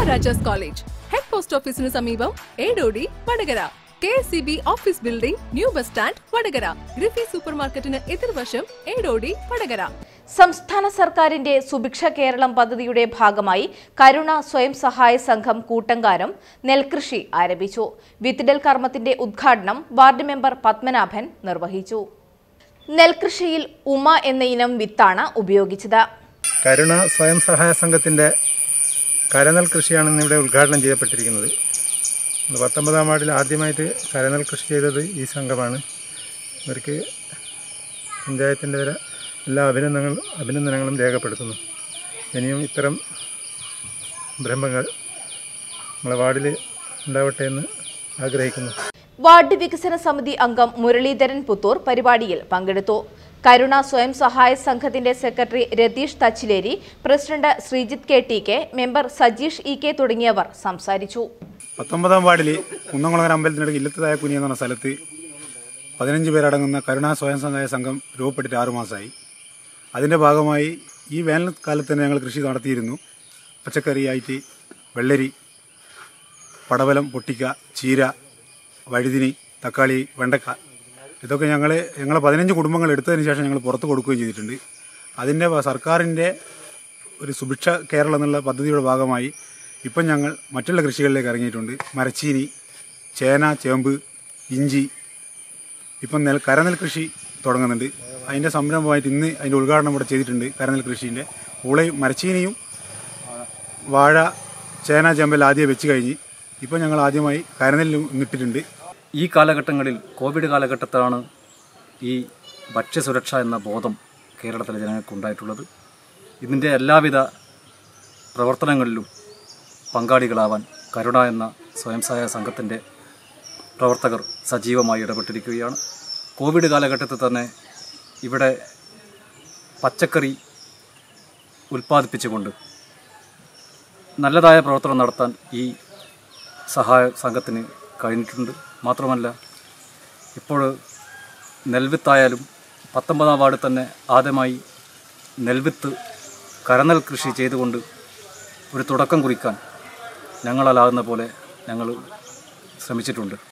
Maharajas college head post ഓഫീസിന് സമീപം Edodi Vadakara K S C B office building new bus stand Vadakara ഗ്രിഫി super മാർക്കറ്റിന് എതിർവശം ഏടോടി വടകര സംസ്ഥാന സർക്കാരിന്റെ സുഭിക്ഷ കേരളം പദ്ധതിയുടെ ഭാഗമായി കരുണ സ്വയം സഹായ സംഘം കൂട്ടങ്കാരം നെൽകൃഷി ആരംഭിച്ചു വിത്തിടൽ കർമ്മത്തിന്റെ ഉദ്ഘാടനം വാർഡ് മെമ്പർ പത്മനാഭൻ നിർവഹിച്ചു നെൽകൃഷിയിൽ ഉമ എന്ന ഇനം വിത്താണ് ഉപയോഗിച്ചത് കരുണ സ്വയം സഹായ സംഘത്തിൻ്റെ കരനെൽ കൃഷിയാണ് ഇന്നിവിടെ ഉദ്ഘാടനം ചെയ്യപ്പെട്ടിരിക്കുന്നത് ഇത് പത്തൊമ്പതാം വാർഡിൽ ആദ്യമായിട്ട് കരനെൽ കൃഷി ചെയ്തത് ഈ സംഘമാണ് ഇവർക്ക് പഞ്ചായത്തിൻ്റെ വരെ എല്ലാ അഭിനന്ദനങ്ങളും അഭിനന്ദനങ്ങളും രേഖപ്പെടുത്തുന്നു ഇനിയും ഇത്തരം ബ്രഹ്മങ്ങൾ നമ്മളെ വാർഡിൽ ഉണ്ടാവട്ടെ എന്ന് ആഗ്രഹിക്കുന്നു വാർഡ് വികസന സമിതി അംഗം മുരളീധരൻ പുത്തൂർ പരിപാടിയിൽ പങ്കെടുത്തു കരുണ സ്വയം സഹായ സംഘത്തിന്റെ secretary Ratheesh Thachileri president Sreejith K T K member Sajeesh E K തുടങ്ങിയവർ സംസാരിച്ചു പത്തൊമ്പതാം വാർഡിൽ കുന്നംകുളങ്ങര അമ്പലത്തിനടുക്ക് ഇല്ലത്തതായ കുനി എന്ന് പറഞ്ഞ സ്ഥലത്ത് പതിനഞ്ച് പേരടങ്ങുന്ന കരുണാ സ്വയം സഹായ സംഘം രൂപപ്പെട്ടിട്ട് ആറുമാസമായി അതിൻ്റെ ഭാഗമായി ഈ വേനൽക്കാലത്ത് തന്നെ ഞങ്ങൾ കൃഷി നടത്തിയിരുന്നു പച്ചക്കറിയായിട്ട് വെള്ളരി പടവലം പൊട്ടിക്ക ചീര വഴുതിനി തക്കാളി വെണ്ടക്ക ഇതൊക്കെ ഞങ്ങൾ ഞങ്ങൾ പതിനഞ്ച് കുടുംബങ്ങൾ എടുത്തതിന് ശേഷം ഞങ്ങൾ പുറത്ത് കൊടുക്കുകയും ചെയ്തിട്ടുണ്ട് അതിൻ്റെ സർക്കാരിൻ്റെ ഒരു സുഭിക്ഷ കേരളം എന്നുള്ള പദ്ധതിയുടെ ഭാഗമായി ഇപ്പം ഞങ്ങൾ മറ്റുള്ള കൃഷികളിലേക്ക് ഇറങ്ങിയിട്ടുണ്ട് മരച്ചീനി ചേന ചേമ്പ് ഇഞ്ചി ഇപ്പം നെൽ കരനെൽ കൃഷി തുടങ്ങുന്നുണ്ട് അതിൻ്റെ സംരംഭമായിട്ട് ഇന്ന് അതിൻ്റെ ഉദ്ഘാടനം ഇവിടെ ചെയ്തിട്ടുണ്ട് കരനെൽ കൃഷീൻ്റെ ഉളയും മരച്ചീനിയും വാഴ ചേന ചേമ്പൽ ആദ്യം വെച്ച് കഴിഞ്ഞ് ഇപ്പം ഞങ്ങൾ ആദ്യമായി കരനെല്ലും ഇട്ടിട്ടുണ്ട് ഈ കാലഘട്ടങ്ങളിൽ കോവിഡ് കാലഘട്ടത്തിലാണ് ഈ ഭക്ഷ്യസുരക്ഷ എന്ന ബോധം കേരളത്തിലെ ജനങ്ങൾക്ക് ഉണ്ടായിട്ടുള്ളത് ഇതിൻ്റെ എല്ലാവിധ പ്രവർത്തനങ്ങളിലും പങ്കാളികളാവാൻ കരുണ എന്ന സ്വയം സഹായ സംഘത്തിൻ്റെ പ്രവർത്തകർ സജീവമായി ഇടപെട്ടിരിക്കുകയാണ് കോവിഡ് കാലഘട്ടത്തിൽ തന്നെ ഇവിടെ പച്ചക്കറി ഉൽപ്പാദിപ്പിച്ചുകൊണ്ട് നല്ലതായ പ്രവർത്തനം നടത്താൻ ഈ സഹായ സംഘത്തിന് കഴിഞ്ഞിട്ടുണ്ട് മാത്രമല്ല ഇപ്പോൾ നെൽവിത്തായാലും പത്തൊമ്പതാം വാർഡ് തന്നെ ആദ്യമായി നെൽവിത്ത് കരനെൽ കൃഷി ചെയ്തുകൊണ്ട് ഒരു തുടക്കം കുറിക്കാൻ ഞങ്ങളാലാകുന്ന പോലെ ഞങ്ങൾ ശ്രമിച്ചിട്ടുണ്ട്